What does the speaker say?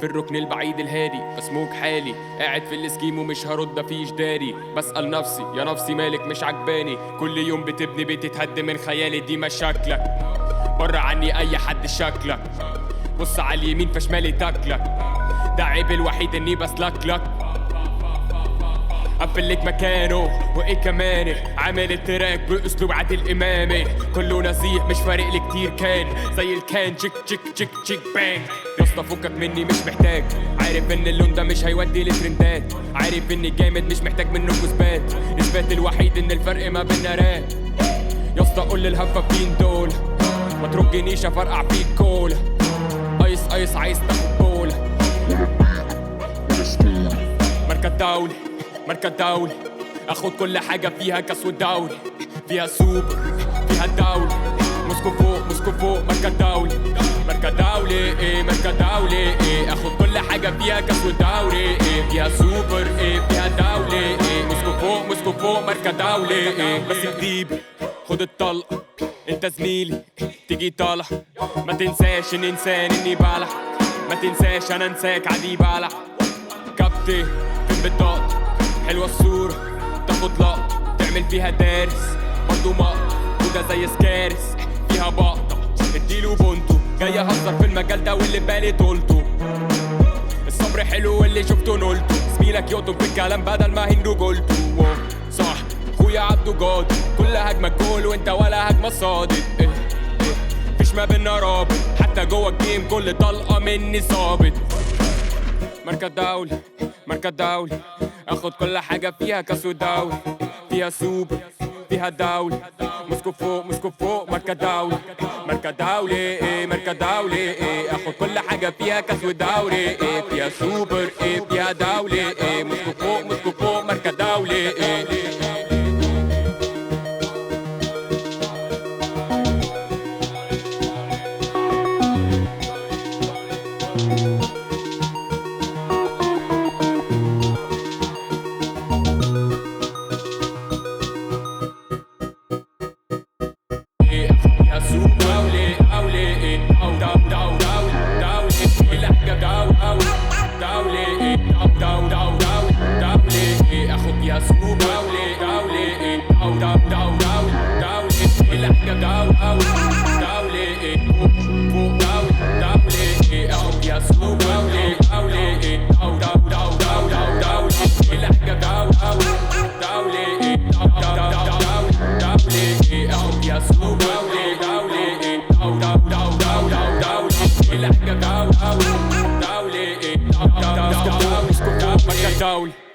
في الركن البعيد الهادي بسموك حالي قاعد في الاسكيم ومش هرد مفيش داري بسأل نفسي يا نفسي مالك مش عجباني كل يوم بتبني بيت تهد من خيالي دي مشاكلك بره عني اي حد شكلك بص على اليمين فشمالي تاكلك ده عيب الوحيد اني بسلكلك قفل لك مكانه وايه كمان عامل التراك باسلوب عادل امامي كله نزيه مش فارق لي كتير كان زي الكان تشيك تشيك تشيك تشيك بانج يا اسطى فكك مني مش محتاج عارف ان اللون ده مش هيودي لترندات عارف اني جامد مش محتاج منه اثبات اثبات الوحيد ان الفرق ما بينا راب يا اسطى قول للهفافين دول ما ترجنيش افرقع فيك كولا ايس ايس عايز تاخد بولا مركز دولي مركز دولي اخد كل حاجة فيها كاس والدوري فيها سوبر فيها الدولي موسكو فوق موسكو فوق مركز دولي مركز دولي ايه مركز دولي ايه اخد كل حاجة فيها كاس والدوري ايه فيها سوبر ايه فيها دولي ايه موسكو فوق موسكو فوق مركز دولي ايه بس جديد خد الطلقة انت زميلي تيجي طالع ما تنساش ان انسان اني بلح ما تنساش انا انساك عادي بلح كابتن فين بطاقتك حلوة الصورة تاخد لقطة تعمل فيها دارس برضه مقطع وده زي سكارس فيها بقطة اديله بونتو جاي اهزر في المجال ده واللي بالي طولته الصبر حلو واللي شفته نولته زميلك يقطب في الكلام بدل ما هندو قلته واو، صح خويا عبده جاد كل هجمة جول وانت ولا هجمة صادق إيه، إيه، مفيش ما بينا رابط حتى جوه الجيم كل طلقة مني صابت مركز دولي مركز دولي اخد كل حاجة فيها كاس ودوري فيها سوبر فيها دولي موسكو فوق موسكو فوق مركز دولي مركز دولي ايه مركز دولي ايه اخد كل حاجة فيها كاس ودوري ايه فيها سوبر ايه فيها دولي ايه موسكو فوق موسكو فوق مركز دولي ايه يا سوق دولي أولي إيه أو دو دو دو دولي كل حاجة دو أو دولي إيه أو دو دو دو دولي إيه أخد يا سوق دولي دولي إيه أو دو دو دو دولي كل حاجة دو أو دولي إيه فوق فوق دولي دولي إيه أخد يا سوق دولي دولي إيه أو دو دو دو دو دولي كل حاجة دو أو دولي إيه أو دو دو دو دولي إيه أخد يا سوق دولي دولي إيه أو دو دو دو دو دولي كل حاجة دو أو دولي إيه أو دو دو دو دولي